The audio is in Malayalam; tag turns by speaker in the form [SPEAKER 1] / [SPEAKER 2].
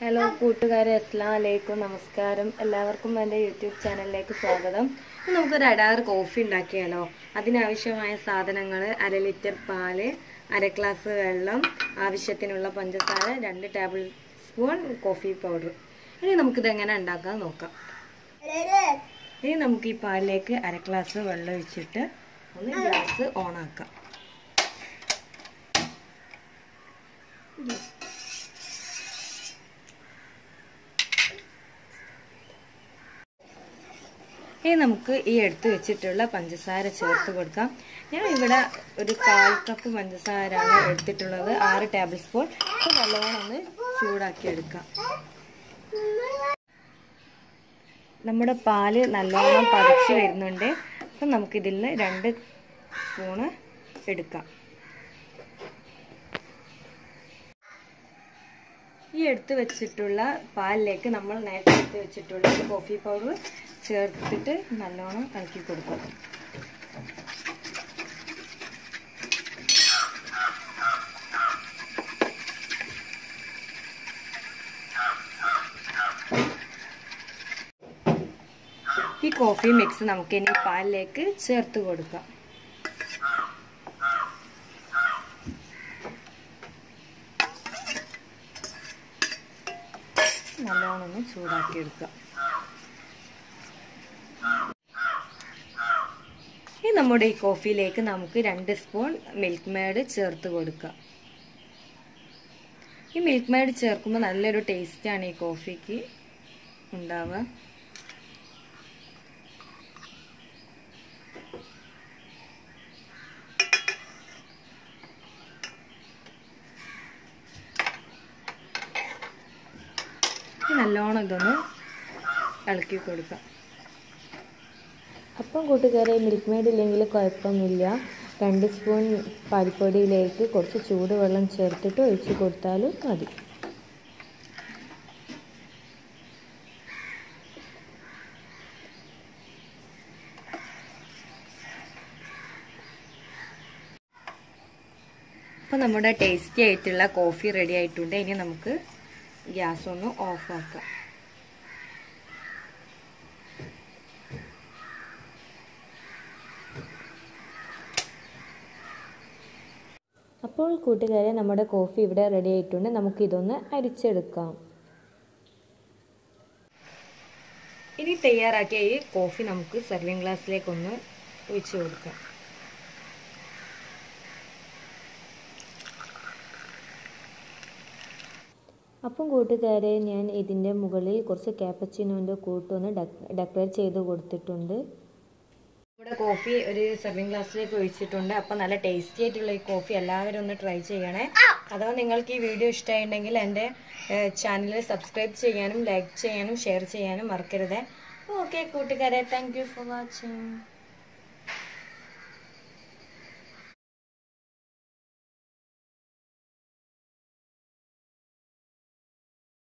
[SPEAKER 1] ഹലോ കൂട്ടുകാരെ അസ്സാം വലൈക്കും നമസ്കാരം എല്ലാവർക്കും എൻ്റെ യൂട്യൂബ് ചാനലിലേക്ക് സ്വാഗതം ഇന്ന് നമുക്കൊരു അടാറ് കോഫി ഉണ്ടാക്കിയാലോ അതിനാവശ്യമായ സാധനങ്ങൾ അര ലിറ്റർ പാല് അര ഗ്ലാസ് വെള്ളം ആവശ്യത്തിനുള്ള പഞ്ചസാര രണ്ട് ടേബിൾ സ്പൂൺ കോഫി പൗഡർ ഇനി നമുക്കിത് എങ്ങനെ ഉണ്ടാക്കാൻ നോക്കാം ഇനി നമുക്ക് ഈ പാലിലേക്ക് അര ഗ്ലാസ് വെള്ളം ഒഴിച്ചിട്ട് ഒന്ന് ഗ്യാസ് ഓണാക്കാം ഇനി നമുക്ക് ഈ എടുത്തു വെച്ചിട്ടുള്ള പഞ്ചസാര ചേർത്ത് കൊടുക്കാം ഞാൻ ഇവിടെ ഒരു കാൽ കപ്പ് പഞ്ചസാരയാണ് എടുത്തിട്ടുള്ളത് ആറ് ടേബിൾ സ്പൂൺ അപ്പോൾ നല്ലോണം ഒന്ന് ചൂടാക്കി എടുക്കാം നമ്മുടെ പാല് നല്ലോണം പതിച്ച് വരുന്നുണ്ട് അപ്പം നമുക്കിതിൽ നിന്ന് രണ്ട് സ്പൂണ് എടുക്കാം ഈ എടുത്ത് വെച്ചിട്ടുള്ള പാലിലേക്ക് നമ്മൾ നേരത്തെ എടുത്ത് വെച്ചിട്ടുള്ള കോഫി പൗഡർ ചേർത്തിട്ട് നല്ലോണം ഇളക്കി കൊടുക്കും ഈ കോഫി മിക്സ് നമുക്ക് ഇനി പാലിലേക്ക് ചേർത്ത് കൊടുക്കാം നല്ലോണം ഒന്ന് ചൂടാക്കി എടുക്കാം ഇനി നമ്മുടെ ഈ കോഫിയിലേക്ക് നമുക്ക് രണ്ട് സ്പൂൺ മിൽക്ക് മേഡ് ചേർത്ത് കൊടുക്കാം ഈ മിൽക്ക് മേഡ് ചേർക്കുമ്പോൾ നല്ലൊരു ടേസ്റ്റാണ് ഈ കോഫിക്ക് ഉണ്ടാവുക നല്ലോണം ഇതൊന്ന് ഇളക്കി കൊടുക്കാം അപ്പം കൂട്ടുകാരെ മിൽക്ക് മെയ്ഡ് ഇല്ലെങ്കിൽ കുഴപ്പമൊന്നുമില്ല രണ്ട് സ്പൂൺ പാൽപ്പൊടിയിലേക്ക് കുറച്ച് ചൂടുവെള്ളം ചേർത്തിട്ട് ഒഴിച്ച് കൊടുത്താലും മതി അപ്പോൾ നമ്മുടെ ടേസ്റ്റി ആയിട്ടുള്ള കോഫി റെഡി ആയിട്ടുണ്ട് ഇനി നമുക്ക് ഗ്യാസ് ഒന്ന് ഓഫ് ആക്കാം അപ്പോൾ കൂട്ടുകാരെ നമ്മുടെ കോഫി ഇവിടെ റെഡി ആയിട്ടുണ്ട് നമുക്കിതൊന്ന് അരിച്ചെടുക്കാം ഇനി തയ്യാറാക്കിയ ഈ കോഫി നമുക്ക് സെർവിങ് ഗ്ലാസ്സിലേക്കൊന്ന് ഒഴിച്ചു കൊടുക്കാം അപ്പം കൂട്ടുകാരെ ഞാൻ ഇതിൻ്റെ മുകളിൽ കുറച്ച് ക്യാപ്പച്ചിനോൻ്റെ കൂട്ടൊന്ന് ഡെക്കറേറ്റ് ചെയ്ത് കൊടുത്തിട്ടുണ്ട് ഇവിടെ കോഫി ഒരു സെർവിങ് ഗ്ലാസ്സിലേക്ക് ഒഴിച്ചിട്ടുണ്ട് അപ്പം നല്ല ടേസ്റ്റി ആയിട്ടുള്ള ഈ കോഫി എല്ലാവരും ഒന്ന് ട്രൈ ചെയ്യണേ അഥവാ നിങ്ങൾക്ക് ഈ വീഡിയോ ഇഷ്ടമായിട്ടുണ്ടെങ്കിൽ എൻ്റെ ചാനൽ സബ്സ്ക്രൈബ് ചെയ്യാനും ലൈക്ക് ചെയ്യാനും ഷെയർ ചെയ്യാനും മറക്കരുത് ഓക്കെ കൂട്ടുകാരെ താങ്ക് ഫോർ വാച്ചിങ്